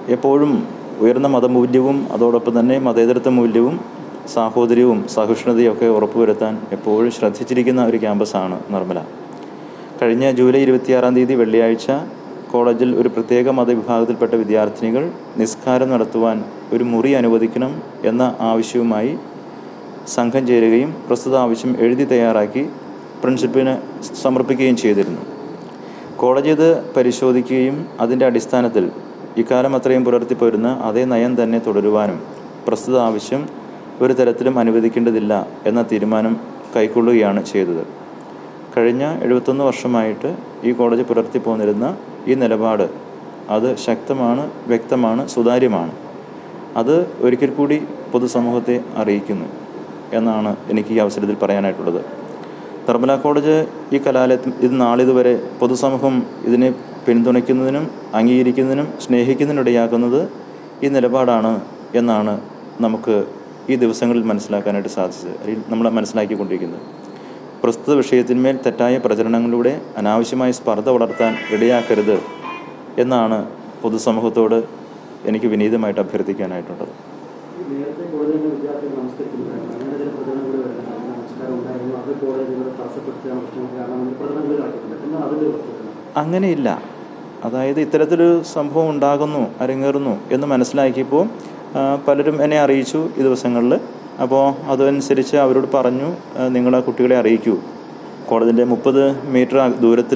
എപ്പോഴും ഉയർന്ന മതമൂല്യവും അതോടൊപ്പം തന്നെ മതേതരത്വ മൂല്യവും സാഹോദര്യവും സഹിഷ്ണുതയും ഒക്കെ ഉറപ്പുവരുത്താൻ എപ്പോഴും ശ്രദ്ധിച്ചിരിക്കുന്ന ഒരു ക്യാമ്പസാണ് നിർമ്മല കഴിഞ്ഞ ജൂലൈ ഇരുപത്തിയാറാം തീയതി വെള്ളിയാഴ്ച കോളേജിൽ ഒരു പ്രത്യേക മതവിഭാഗത്തിൽപ്പെട്ട വിദ്യാർത്ഥിനികൾ നിസ്കാരം നടത്തുവാൻ ഒരു മുറി അനുവദിക്കണം എന്ന ആവശ്യവുമായി സംഘം ചേരുകയും പ്രസ്തുത ആവശ്യം എഴുതി തയ്യാറാക്കി പ്രിൻസിപ്പലിന് സമർപ്പിക്കുകയും ചെയ്തിരുന്നു കോളേജ് ഇത് പരിശോധിക്കുകയും അതിൻ്റെ അടിസ്ഥാനത്തിൽ ഇക്കാലം അത്രയും പുലർത്തിപ്പോരുന്ന അതേ നയം തന്നെ തുടരുവാനും പ്രസ്തുത ആവശ്യം ഒരു തരത്തിലും അനുവദിക്കേണ്ടതില്ല എന്ന തീരുമാനം കൈക്കൊള്ളുകയാണ് ചെയ്തത് കഴിഞ്ഞ എഴുപത്തൊന്ന് വർഷമായിട്ട് ഈ കോളേജ് പുലർത്തി പോന്നിരുന്ന ഈ നിലപാട് അത് ശക്തമാണ് വ്യക്തമാണ് സുതാര്യമാണ് അത് ഒരിക്കൽ കൂടി പൊതുസമൂഹത്തെ അറിയിക്കുന്നു എന്നാണ് എനിക്ക് ഈ അവസരത്തിൽ പറയാനായിട്ടുള്ളത് നിർമ്മല കോളേജ് ഈ കലാലയത്തിൽ ഇത് നാളിതുവരെ പൊതുസമൂഹം ഇതിനെ പിന്തുണയ്ക്കുന്നതിനും അംഗീകരിക്കുന്നതിനും സ്നേഹിക്കുന്നതിനും ഇടയാക്കുന്നത് ഈ നിലപാടാണ് എന്നാണ് നമുക്ക് ഈ ദിവസങ്ങളിൽ മനസ്സിലാക്കാനായിട്ട് സാധിച്ചത് അല്ലെങ്കിൽ നമ്മൾ മനസ്സിലാക്കിക്കൊണ്ടിരിക്കുന്നത് പ്രസ്തുത വിഷയത്തിന്മേൽ തെറ്റായ പ്രചരണങ്ങളിലൂടെ അനാവശ്യമായ സ്പർദ്ധ വളർത്താൻ ഇടയാക്കരുത് എന്നാണ് പൊതുസമൂഹത്തോട് എനിക്ക് വിനീതമായിട്ട് അഭ്യർത്ഥിക്കാനായിട്ടുള്ളത് നേരത്തെ കോളേജിൽ തന്നെ വിദ്യാർത്ഥികൾ നമസ്കരിക്കുന്നുണ്ടായിരുന്നു അങ്ങനെ ചില പ്രചരണങ്ങൾ വരുന്നുണ്ട് അങ്ങനെ നമസ്കാരം ഉണ്ടായിരുന്നു അത് കോളേജുകൾ തടസ്സപ്പെടുത്തിയ പ്രശ്നങ്ങൾ കാരണം അങ്ങനെ പ്രചരണങ്ങൾ നടക്കുന്നുണ്ട് എന്നാൽ അതിൻ്റെ വസ്തുക്കളാണ് അങ്ങനെയില്ല അതായത് ഇത്തരത്തിലൊരു സംഭവം ഉണ്ടാകുന്നു അരങ്ങേറുന്നു എന്ന് മനസ്സിലാക്കിയപ്പോൾ ആ, പലരും എന്നെ അറിയിച്ചു ഈ ദിവസങ്ങളിൽ അപ്പോൾ അതനുസരിച്ച് അവരോട് പറഞ്ഞു ആ, നിങ്ങൾ ആ കുട്ടികളെ അറിയിക്കൂ കോളേജിൻ്റെ മുപ്പത് മീറ്റർ ദൂരത്തിൽ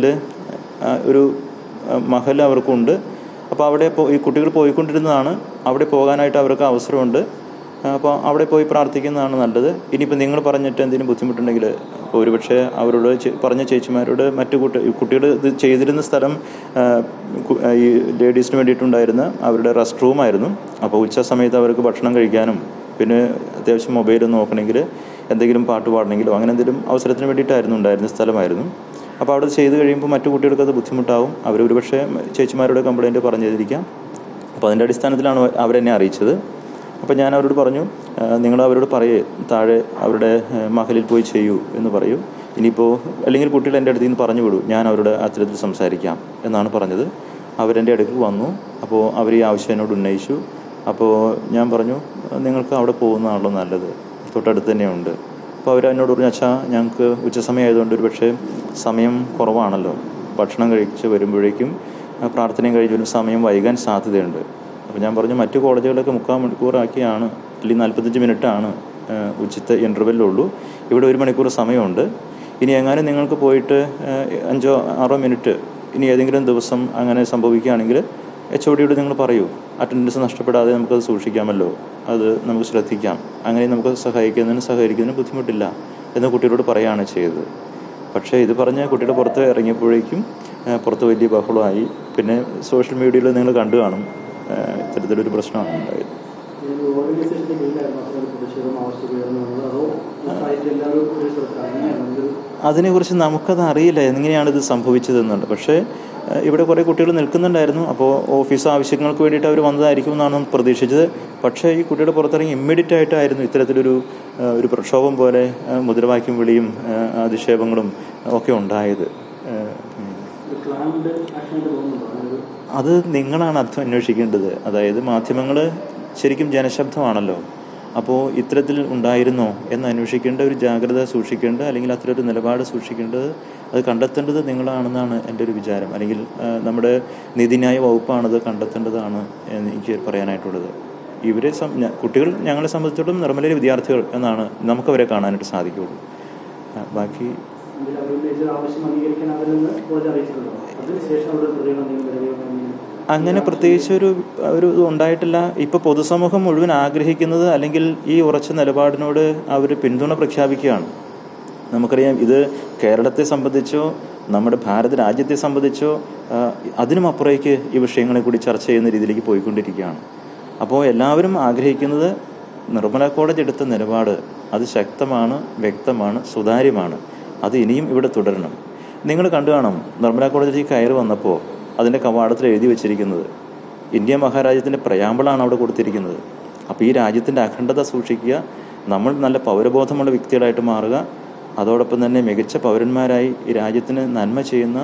ഒരു ആ, മഹൽ അവർക്കുണ്ട് അപ്പോൾ അവിടെ പോ- ഈ കുട്ടികൾ പോയിക്കൊണ്ടിരുന്നതാണ് അവിടെ പോകാനായിട്ട് അവർക്ക് അവസരമുണ്ട് അപ്പോൾ അവിടെ പോയി പ്രാർത്ഥിക്കുന്നതാണ് നല്ലത് ഇനിയിപ്പോൾ നിങ്ങൾ പറഞ്ഞിട്ട് എന്തെങ്കിലും ബുദ്ധിമുട്ടുണ്ടെങ്കിൽ ഇപ്പോൾ ഒരുപക്ഷെ അവരോട് ചെ- പറഞ്ഞ ചേച്ചിമാരോട് മറ്റു കുട്ടി കുട്ടികൾ ഇത് ചെയ്തിരുന്ന സ്ഥലം ആ, കു- ആ, ഈ ലേഡീസിന് വേണ്ടിയിട്ടുണ്ടായിരുന്ന അവരുടെ റെസ്റ്റ് റൂമായിരുന്നു അപ്പോൾ ഉച്ച സമയത്ത് അവർക്ക് ഭക്ഷണം കഴിക്കാനും പിന്നെ അത്യാവശ്യം മൊബൈൽ നോക്കണമെങ്കിൽ എന്തെങ്കിലും പാട്ട് പാടണമെങ്കിലോ അങ്ങനെ എന്തെങ്കിലും അവസരത്തിന് വേണ്ടിയിട്ടായിരുന്നു ഉണ്ടായിരുന്ന സ്ഥലമായിരുന്നു അപ്പോൾ അവിടെ ചെയ്ത് കഴിയുമ്പോൾ മറ്റു കുട്ടികൾക്ക് അത് ബുദ്ധിമുട്ടാവും അവർ ഒരുപക്ഷെ ചേച്ചിമാരോട് കംപ്ലയിൻറ്റ് പറഞ്ഞിരിക്കാം അപ്പോൾ അതിൻ്റെ അടിസ്ഥാനത്തിലാണ് അവരെന്നെ അറിയിച്ചത് അപ്പോൾ ഞാൻ അവരോട് പറഞ്ഞു "ആ, നിങ്ങൾ അവരോട് പറയേ താഴെ അവരുടെ ആ, മഹലിൽ പോയി ചെയ്യൂ എന്ന് പറയൂ ഇനിയിപ്പോൾ അല്ലെങ്കിൽ കുട്ടികൾ എൻ്റെ അടുത്ത് നിന്ന് പറഞ്ഞു വിടൂ ഞാൻ അവരുടെ അത്തരത്തിൽ സംസാരിക്കാം എന്നാണ് പറഞ്ഞത് അവരെൻ്റെ അടുക്കൽ വന്നു അപ്പോൾ അവർ ഈ ആവശ്യം എന്നോട് ഉന്നയിച്ചു അപ്പോൾ ഞാൻ പറഞ്ഞു നിങ്ങൾക്ക് അവിടെ പോകുന്നതാണല്ലോ നല്ലത് തൊട്ടടുത്ത് തന്നെയുണ്ട് അപ്പോൾ അവർ എന്നോട് പറഞ്ഞു അച്ഛാ ഞങ്ങൾക്ക് ഉച്ചസമയം ആയതുകൊണ്ട് ഒരു പക്ഷേ സമയം കുറവാണല്ലോ ഭക്ഷണം കഴിച്ച് വരുമ്പോഴേക്കും ആ, പ്രാർത്ഥനയും കഴിഞ്ഞ് വരും സമയം വൈകാൻ സാധ്യതയുണ്ട് അപ്പോൾ ഞാൻ പറഞ്ഞു മറ്റു കോളേജുകളൊക്കെ മുക്കാൽ മണിക്കൂറാക്കിയാണ് അല്ലെങ്കിൽ നാൽപ്പത്തഞ്ച് മിനിറ്റാണ് ഉച്ചത്തെ ഇൻ്റർവെല്ലുള്ളൂ ഇവിടെ ഒരു മണിക്കൂർ സമയമുണ്ട് ഇനി എങ്ങാനും നിങ്ങൾക്ക് പോയിട്ട് ആ, അഞ്ചോ ആറോ മിനിറ്റ് ഇനി ഏതെങ്കിലും ദിവസം അങ്ങനെ സംഭവിക്കുകയാണെങ്കിൽ എച്ച് ഒ ഡിയോട് നിങ്ങൾ പറയൂ അറ്റൻഡൻസ് നഷ്ടപ്പെടാതെ നമുക്കത് സൂക്ഷിക്കാമല്ലോ അത് നമുക്ക് ശ്രദ്ധിക്കാം അങ്ങനെ നമുക്ക് സഹായിക്കുന്നതിനും സഹകരിക്കുന്നതിനും ബുദ്ധിമുട്ടില്ല എന്ന് കുട്ടികളോട് പറയുകയാണ് ചെയ്തത് പക്ഷേ ഇത് പറഞ്ഞ് കുട്ടിയുടെ പുറത്ത് ഇറങ്ങിയപ്പോഴേക്കും ആ, പുറത്ത് വലിയ ബഹളമായി പിന്നെ സോഷ്യൽ മീഡിയയിൽ നിങ്ങൾ കണ്ടു കാണും ആ, ഇത്തരത്തിലൊരു പ്രശ്നമാണ് ഉണ്ടായത് ഈ ഓർഗനൈസേഷൻ്റെ കീഴിലായിരുന്നു അത്ര ഒരു പ്രതിഷേധം ആവശ്യപ്പെടുന്നത് അതോ സൊസൈറ്റി എല്ലാവരും ഒരു സ്ഥലത്ത് അങ്ങനെയാണ് ഒരു അതിനെക്കുറിച്ച് നമുക്കത് അറിയില്ല എങ്ങനെയാണ് ഇത് സംഭവിച്ചതെന്നുണ്ട് പക്ഷേ ഏഹ്, ഇവിടെ കുറേ കുട്ടികൾ നിൽക്കുന്നുണ്ടായിരുന്നു അപ്പോൾ ഓഫീസ് ആവശ്യങ്ങൾക്ക് വേണ്ടിയിട്ട് അവർ വന്നതായിരിക്കും എന്നാണ് നമ്മൾ പ്രതീക്ഷിച്ചത് പക്ഷേ ഈ കുട്ടിയുടെ പുറത്തിറങ്ങി ഇമ്മീഡിയറ്റ് ആയിട്ടായിരുന്നു ഇത്തരത്തിലൊരു ഏഹ്, ഒരു പ്രക്ഷോഭം പോലെ ഏഹ്, മുദ്രാവാക്യം വിളിയും ഏഹ്, അധിക്ഷേപങ്ങളും ഒക്കെ ഉണ്ടായത് ഏഹ്, ഉം. ഒരു പ്ലാൻഡ് ആക്ഷനായിട്ട് തോന്നുന്നുണ്ടോ അങ്ങനെ ഒരു അത് നിങ്ങളാണ് അർത്ഥം അന്വേഷിക്കേണ്ടത് അതായത് മാധ്യമങ്ങൾ ശരിക്കും ജനശബ്ദമാണല്ലോ അപ്പോൾ ഇത്തരത്തിൽ ഉണ്ടായിരുന്നോ എന്ന് അന്വേഷിക്കേണ്ട ഒരു ജാഗ്രത സൂക്ഷിക്കേണ്ട അല്ലെങ്കിൽ അത്തരമൊരു നിലപാട് സൂക്ഷിക്കേണ്ടത് അത് കണ്ടെത്തേണ്ടത് നിങ്ങളാണെന്നാണ് എൻ്റെ ഒരു വിചാരം അല്ലെങ്കിൽ ആ, നമ്മുടെ നീതിന്യായ വകുപ്പാണത് കണ്ടെത്തേണ്ടതാണ് എന്ന് എനിക്ക് പറയാനായിട്ടുള്ളത് ഇവരെ സം ഞ- കുട്ടികൾ ഞങ്ങളെ സംബന്ധിച്ചിടത്തോളം നിർമ്മലയിലെ വിദ്യാർത്ഥികൾ എന്നാണ് നമുക്കവരെ കാണാനായിട്ട് സാധിക്കുകയുള്ളൂ ആ, ബാക്കി ഇതിൽ അവർ ഉന്നയിച്ച ആവശ്യം അംഗീകരിക്കാൻ അവരെന്ന് കോളേജ് അറിയിച്ചിട്ടുണ്ടോ അതിനുശേഷം അവരുടെ പ്രതികരണം എന്തെങ്കിലും വരികയോ എന്തെങ്കിലും അങ്ങനെ പ്രത്യേകിച്ച് ഒരു ഒരു ഇത് ഉണ്ടായിട്ടില്ല ഇപ്പോൾ പൊതുസമൂഹം മുഴുവൻ ആഗ്രഹിക്കുന്നത് അല്ലെങ്കിൽ ഈ ഉറച്ച നിലപാടിനോട് അവർ പിന്തുണ പ്രഖ്യാപിക്കുകയാണ് നമുക്കറിയാം ഇത് കേരളത്തെ സംബന്ധിച്ചോ നമ്മുടെ ഭാരത രാജ്യത്തെ സംബന്ധിച്ചോ ആ, അതിനും അപ്പുറേക്ക് ഈ വിഷയങ്ങളെ കൂടി ചർച്ച ചെയ്യുന്ന രീതിയിലേക്ക് പോയിക്കൊണ്ടിരിക്കുകയാണ് അപ്പോൾ എല്ലാവരും ആഗ്രഹിക്കുന്നത് നിർമ്മല കോളേജ് എടുത്ത നിലപാട് അത് ശക്തമാണ് വ്യക്തമാണ് സുതാര്യമാണ് അത് ഇനിയും ഇവിടെ തുടരണം നിങ്ങൾ കണ്ടു കാണും നിർമ്മല കോളേജിലേക്ക് കയറി വന്നപ്പോൾ അതിൻ്റെ കവാടത്തിൽ എഴുതി വെച്ചിരിക്കുന്നത് ഇന്ത്യ മഹാരാജ്യത്തിൻ്റെ പ്രയാമ്പിളാണ് അവിടെ കൊടുത്തിരിക്കുന്നത് അപ്പോൾ ഈ രാജ്യത്തിൻ്റെ അഖണ്ഡത സൂക്ഷിക്കുക നമ്മൾ നല്ല പൗരബോധമുള്ള വ്യക്തികളായിട്ട് മാറുക അതോടൊപ്പം തന്നെ മികച്ച പൗരന്മാരായി ഈ രാജ്യത്തിന് നന്മ ചെയ്യുന്ന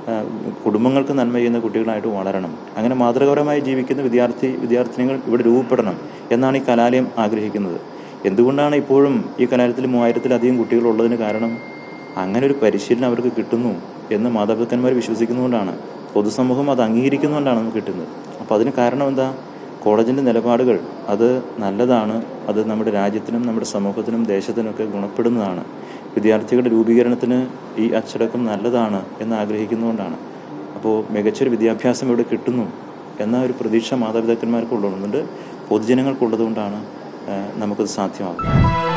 ആ, കുടുംബങ്ങൾക്ക് നന്മ ചെയ്യുന്ന കുട്ടികളായിട്ട് വളരണം അങ്ങനെ മാതൃകാപരമായി ജീവിക്കുന്ന വിദ്യാർത്ഥി വിദ്യാർത്ഥിനികൾ ഇവിടെ രൂപപ്പെടണം എന്നാണ് ഈ കലാലയം ആഗ്രഹിക്കുന്നത് എന്തുകൊണ്ടാണ് ഇപ്പോഴും ഈ കലാലയത്തിൽ മൂവായിരത്തിലധികം കുട്ടികളുള്ളതിന് കാരണം അങ്ങനെ ഒരു പരിശീലനം അവർക്ക് കിട്ടുന്നു എന്ന് മാതാപിതാക്കന്മാർ വിശ്വസിക്കുന്നതുകൊണ്ടാണ് പൊതുസമൂഹം അത് അംഗീകരിക്കുന്നതുകൊണ്ടാണ് നമുക്ക് കിട്ടുന്നത് അപ്പോൾ അതിന് കാരണം എന്താ കോളേജിൻ്റെ നിലപാടുകൾ അത് നല്ലതാണ് അത് നമ്മുടെ രാജ്യത്തിനും നമ്മുടെ സമൂഹത്തിനും ദേശത്തിനൊക്കെ ഗുണപ്പെടുന്നതാണ് വിദ്യാർത്ഥികളുടെ രൂപീകരണത്തിന് ഈ അച്ചടക്കം നല്ലതാണ് എന്ന് ആഗ്രഹിക്കുന്നതുകൊണ്ടാണ് അപ്പോൾ മികച്ചൊരു വിദ്യാഭ്യാസം ഇവിടെ കിട്ടുന്നു എന്ന ഒരു പ്രതീക്ഷ മാതാപിതാക്കന്മാർക്കുള്ളതുകൊണ്ട് പൊതുജനങ്ങൾക്കുള്ളതുകൊണ്ടാണ് ഏഹ്, നമുക്കത് സാധ്യമാകുന്നത്